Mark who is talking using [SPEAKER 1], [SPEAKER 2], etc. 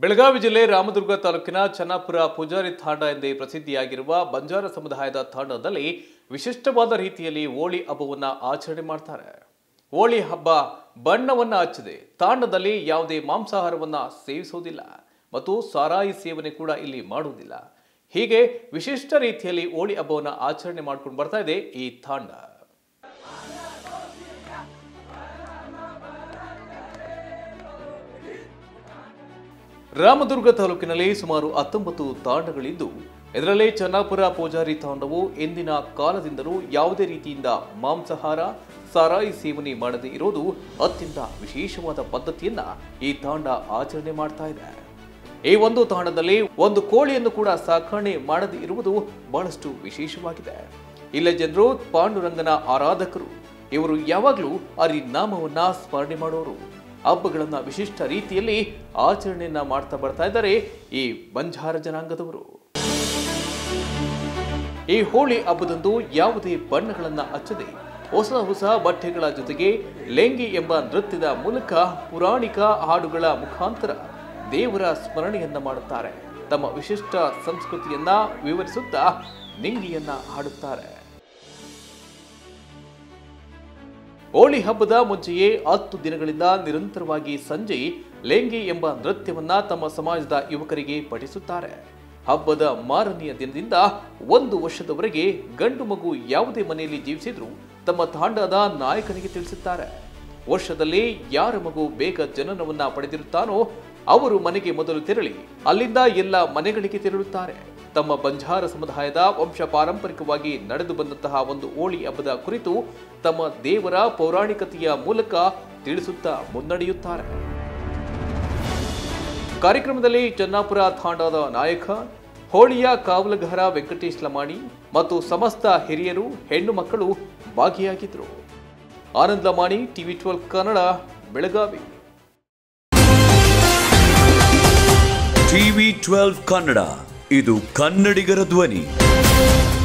[SPEAKER 1] ಬೆಳಗಾವಿ ಜಿಲ್ಲೆ ರಾಮದುರ್ಗ ತಾಲೂಕಿನ ಚನ್ನಾಪುರ ಪೂಜಾರಿ ತಾಂಡ ಎಂದೇ ಪ್ರಸಿದ್ಧಿಯಾಗಿರುವ ಬಂಜಾರ ಸಮುದಾಯದ ತಾಂಡದಲ್ಲಿ ವಿಶಿಷ್ಟವಾದ ರೀತಿಯಲ್ಲಿ ಹೋಳಿ ಹಬ್ಬವನ್ನ ಆಚರಣೆ ಮಾಡ್ತಾರೆ ಹೋಳಿ ಹಬ್ಬ ಬಣ್ಣವನ್ನ ಹಚ್ಚದೆ ತಾಂಡದಲ್ಲಿ ಯಾವುದೇ ಮಾಂಸಾಹಾರವನ್ನ ಸೇವಿಸುವುದಿಲ್ಲ ಮತ್ತು ಸಾರಾಯಿ ಸೇವನೆ ಕೂಡ ಇಲ್ಲಿ ಮಾಡುವುದಿಲ್ಲ ಹೀಗೆ ವಿಶಿಷ್ಟ ರೀತಿಯಲ್ಲಿ ಹೋಳಿ ಹಬ್ಬವನ್ನ ಆಚರಣೆ ಮಾಡ್ಕೊಂಡು ಬರ್ತಾ ಇದೆ ಈ ತಾಂಡ ರಾಮದುರ್ಗ ತಾಲೂಕಿನಲ್ಲಿ ಸುಮಾರು ಹತ್ತೊಂಬತ್ತು ತಾಂಡಗಳಿದ್ದು ಇದರಲ್ಲಿ ಚನ್ನಾಪುರ ಪೂಜಾರಿ ತಾಂಡವು ಎಂದಿನ ಕಾಲದಿಂದಲೂ ಯಾವುದೇ ರೀತಿಯಿಂದ ಮಾಂಸಾಹಾರ ಸಾರಾಯಿ ಸೇವನೆ ಮಾಡದೇ ಇರೋದು ಅತ್ಯಂತ ವಿಶೇಷವಾದ ಪದ್ಧತಿಯನ್ನ ಈ ತಾಂಡ ಆಚರಣೆ ಮಾಡ್ತಾ ಇದೆ ಈ ಒಂದು ತಾಂಡದಲ್ಲಿ ಒಂದು ಕೋಳಿಯನ್ನು ಕೂಡ ಸಾಕಣೆ ಮಾಡದೇ ಇರುವುದು ಬಹಳಷ್ಟು ವಿಶೇಷವಾಗಿದೆ ಇಲ್ಲ ಜನರು ಪಾಂಡುರಂಗನ ಆರಾಧಕರು ಇವರು ಯಾವಾಗಲೂ ಹರಿನಾಮವನ್ನ ಸ್ಮರಣೆ ಮಾಡೋರು ಹಬ್ಬಗಳನ್ನ ವಿಶಿಷ್ಟ ರೀತಿಯಲ್ಲಿ ಆಚರಣೆಯನ್ನ ಮಾಡ್ತಾ ಬರ್ತಾ ಇದ್ದಾರೆ ಈ ಬಂಜಾರ ಜನಾಂಗದವರು ಈ ಹೋಳಿ ಹಬ್ಬದಂದು ಯಾವುದೇ ಬಣ್ಣಗಳನ್ನ ಹಚ್ಚದೆ ಹೊಸ ಹೊಸ ಬಟ್ಟೆಗಳ ಜೊತೆಗೆ ಲೆಂಗಿ ಎಂಬ ನೃತ್ಯದ ಮೂಲಕ ಪುರಾಣಿಕ ಹಾಡುಗಳ ಮುಖಾಂತರ ದೇವರ ಸ್ಮರಣೆಯನ್ನ ಮಾಡುತ್ತಾರೆ ತಮ್ಮ ವಿಶಿಷ್ಟ ಸಂಸ್ಕೃತಿಯನ್ನ ವಿವರಿಸುತ್ತಾ ನಿಂಗಿಯನ್ನ ಹಾಡುತ್ತಾರೆ ಹೋಳಿ ಹಬ್ಬದ ಮುಂಚೆಯೇ ಹತ್ತು ದಿನಗಳಿಂದ ನಿರಂತರವಾಗಿ ಸಂಜೆ ಲೆಂಗಿ ಎಂಬ ನೃತ್ಯವನ್ನ ತಮ್ಮ ಸಮಾಜದ ಯುವಕರಿಗೆ ಪಠಿಸುತ್ತಾರೆ ಹಬ್ಬದ ಮಾರನೆಯ ದಿನದಿಂದ ಒಂದು ವರ್ಷದವರೆಗೆ ಗಂಡು ಮಗು ಯಾವುದೇ ಮನೆಯಲ್ಲಿ ಜೀವಿಸಿದ್ರೂ ತಮ್ಮ ತಾಂಡದ ನಾಯಕನಿಗೆ ತಿಳಿಸುತ್ತಾರೆ ವರ್ಷದಲ್ಲಿ ಯಾರ ಮಗು ಬೇಗ ಜನನವನ್ನ ಪಡೆದಿರುತ್ತಾನೋ ಅವರು ಮನೆಗೆ ಮೊದಲು ತೆರಳಿ ಅಲ್ಲಿಂದ ಎಲ್ಲ ಮನೆಗಳಿಗೆ ತೆರಳುತ್ತಾರೆ ತಮ್ಮ ಬಂಜಾರ ಸಮುದಾಯದ ವಂಶ ಪಾರಂಪರಿಕವಾಗಿ ನಡೆದು ಬಂದಂತಹ ಒಂದು ಹೋಳಿ ಹಬ್ಬದ ಕುರಿತು ತಮ್ಮ ದೇವರ ಪೌರಾಣಿಕತೆಯ ಮೂಲಕ ತಿಳಿಸುತ್ತಾ ಮುನ್ನಡೆಯುತ್ತಾರೆ ಕಾರ್ಯಕ್ರಮದಲ್ಲಿ ಚನ್ನಾಪುರ ತಾಂಡದ ನಾಯಕ ಹೋಳಿಯ ಕಾವಲುಗಾರ ವೆಂಕಟೇಶ್ ಲಮಾಣಿ ಮತ್ತು ಸಮಸ್ತ ಹಿರಿಯರು ಹೆಣ್ಣು ಮಕ್ಕಳು ಭಾಗಿಯಾಗಿದ್ದರು Anand Lamani TV twelve Kannada Belagavi
[SPEAKER 2] TV twelve Kannada ಇದು ಕನ್ನಡಿಗರ ಧ್ವನಿ